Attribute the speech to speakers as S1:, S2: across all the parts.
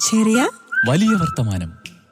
S1: ചെറിയ
S2: വലിയ വർത്തമാനം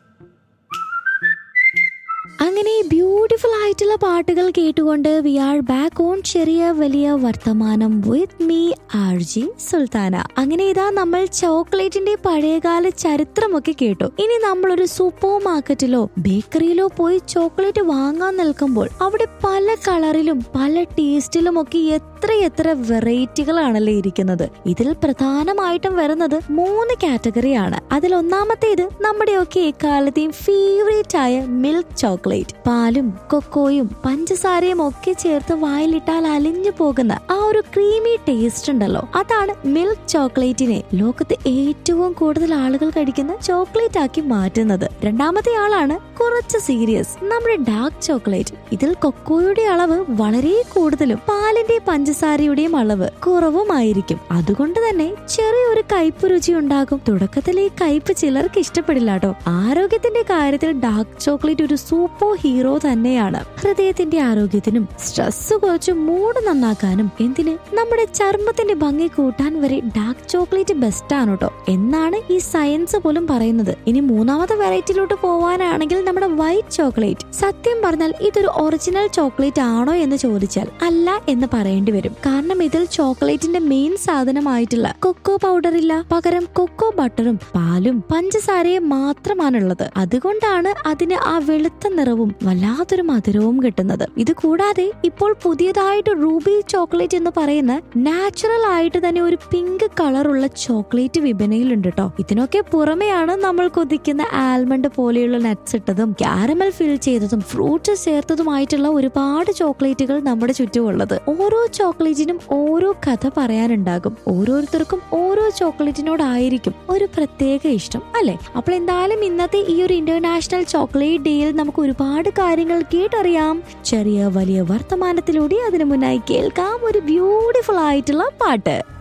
S3: അങ്ങനെ ബ്യൂട്ടിഫുൾ ആയിട്ടുള്ള പാട്ടുകൾ കേട്ടുകൊണ്ട് വി ആർ ബാക്ക് ഓൺ ചെറിയ വലിയ വർത്തമാനം with me R J Sultana അങ്ങനെ ഇതാ നമ്മൾ ചോക്ലേറ്റിന്റെ പഴയകാല ചരിത്രമൊക്കെ കേട്ടു ഇനി നമ്മളൊരു സൂപ്പർ മാർക്കറ്റിലോ ബേക്കറിയിലോ പോയി ചോക്ലേറ്റ് വാങ്ങാൻ നിൽക്കുമ്പോൾ അവിടെ പല കളറിലും പല ടേസ്റ്റിലും ഒക്കെ എത്രയെത്ര വെറൈറ്റികളാണല്ലേ ഇരിക്കുന്നത് ഇതിൽ പ്രധാനമായിട്ടും വരുന്നത് മൂന്ന് കാറ്റഗറിയാണ് അതിൽ ഒന്നാമത്തേത് നമ്മുടെയൊക്കെ എക്കാലത്തെയും ഫേവറേറ്റ് ആയ മിൽക്ക് ചോക്ലേറ്റ് പാലും കൊക്കോയും പഞ്ചസാരയും ഒക്കെ ചേർത്ത് വായിലിട്ടാൽ അലിഞ്ഞു പോകുന്ന ആ ഒരു ക്രീമി ടേസ്റ്റ് ഉണ്ടല്ലോ അതാണ് മിൽക്ക് ചോക്ലേറ്റിനെ ലോകത്ത് ഏറ്റവും കൂടുതൽ ആളുകൾ കഴിക്കുന്ന ചോക്ലേറ്റ് ആക്കി മാറ്റുന്നത് രണ്ടാമത്തെ ആളാണ് കുറച്ച് സീരിയസ് നമ്മുടെ ഡാർക്ക് ചോക്ലേറ്റ് ഇതിൽ കൊക്കോയുടെ അളവ് വളരെ കൂടുതലും പാലിന്റെ പഞ്ചസാരയുടെയും അളവ് കുറവുമായിരിക്കും അതുകൊണ്ട് തന്നെ ചെറിയൊരു കയ്പ് രുചി ഉണ്ടാകും തുടക്കത്തിൽ ഈ കയ്പ് ചിലർക്ക് ഇഷ്ടപ്പെടില്ല കേട്ടോ ആരോഗ്യത്തിന്റെ കാര്യത്തിൽ ഡാർക്ക് ചോക്ലേറ്റ് ഒരു സൂപ്പർ ഹീറോ തന്നെയാണ് ഹൃദയത്തിന്റെ ആരോഗ്യത്തിനും സ്ട്രെസ് കുറച്ച് മൂഡ് നന്നാക്കാനും എന്തിന് നമ്മുടെ ചർമ്മത്തിന്റെ ഭംഗി കൂട്ടാൻ വരെ ഡാർക്ക് ചോക്ലേറ്റ് ബെസ്റ്റ് ആണ് കേട്ടോ എന്നാണ് ഈ സയൻസ് പോലും പറയുന്നത് ഇനി മൂന്നാമത്തെ വെറൈറ്റിയിലോട്ട് പോവാനാണെങ്കിൽ നമ്മുടെ വൈറ്റ് ചോക്ലേറ്റ് സത്യം പറഞ്ഞാൽ ഇതൊരു ഒറിജിനൽ ചോക്ലേറ്റ് ആണോ എന്ന് ചോദിച്ചാൽ അല്ല എന്ന് പറയേണ്ടി വരും കാരണം ഇതിൽ ചോക്ലേറ്റിന്റെ മെയിൻ സാധനമായിട്ടുള്ള കൊക്കോ പൗഡർ ഇല്ല പകരം കൊക്കോ ബട്ടറും പാലും പഞ്ചസാരയും മാത്രമാണുള്ളത് അതുകൊണ്ടാണ് അതിന് ആ വെളുത്ത നിറവും വല്ലാത്തൊരു മധുരവും കിട്ടുന്നത് ഇത് കൂടാതെ ഇപ്പോൾ പുതിയതായിട്ട് റൂബി ചോക്ലേറ്റ് എന്ന് പറയുന്ന നാച്ചുറൽ ആയിട്ട് തന്നെ ഒരു പിങ്ക് കളറുള്ള ചോക്ലേറ്റ് വിപണിയിലുണ്ട് കേട്ടോ ഇതിനൊക്കെ പുറമെയാണ് നമ്മൾ കൊതിക്കുന്ന ആൽമണ്ട് പോലെയുള്ള നട്ട്സ് ഇട്ടതും കാരമൽ ഫിൽ ചെയ്തതും ഫ്രൂട്ട്സ് ചേർത്തതുമായിട്ടുള്ള ഒരുപാട് ചോക്ലേറ്റുകൾ നമ്മുടെ ചുറ്റുമുള്ളത് ഓരോ ചോക്ലേറ്റിനും ഓരോ കഥ പറയാനുണ്ടാകും ഓരോരുത്തർക്കും ഓരോ ചോക്ലേറ്റിനോടായിരിക്കും ഒരു പ്രത്യേക ഇഷ്ടം അല്ലെ അപ്പോൾ എന്തായാലും ഇന്നത്തെ ഈ ഒരു ഇന്റർനാഷണൽ ചോക്ലേറ്റ് ഡേയിൽ നമുക്ക് ഒരുപാട് കാര്യങ്ങൾ കേട്ടറിയാം ചെറിയ വലിയ വർത്തമാനത്തിലൂടെ അതിനു മുന്നായി കേൾക്കാം ഒരു ബ്യൂട്ടിഫുൾ ആയിട്ടുള്ള പാട്ട്